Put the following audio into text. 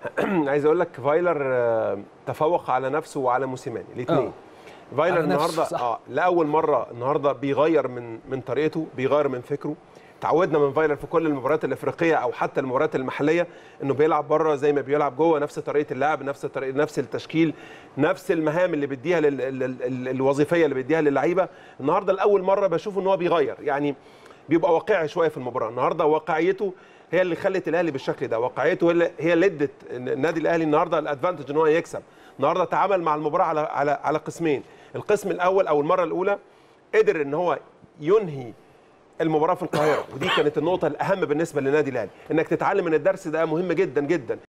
عايز اقول لك فايلر آه، تفوق على نفسه وعلى موسيماني الاثنين فايلر على نفسه، النهارده صح. اه لاول مره النهارده بيغير من من طريقته بيغير من فكره تعودنا من فايلر في كل المباريات الافريقيه او حتى المباريات المحليه انه بيلعب بره زي ما بيلعب جوه نفس طريقه اللعب نفس طريقه نفس التشكيل نفس المهام اللي بيديها لل... ال- ال- الوظيفيه اللي بيديها للعيبه النهارده لاول مره بشوف ان هو بيغير يعني بيبقى واقعي شويه في المباراه النهارده واقعيته هي اللي خلت الاهلي بالشكل ده واقعيته هي اللي هي اللي ادت النادي الاهلي النهارده الادفانتج ان هو يكسب النهارده تعامل مع المباراه على على على قسمين القسم الاول او المره الاولى قدر ان هو ينهي المباراه في القاهره ودي كانت النقطه الاهم بالنسبه للنادي الاهلي انك تتعلم من الدرس ده مهم جدا جدا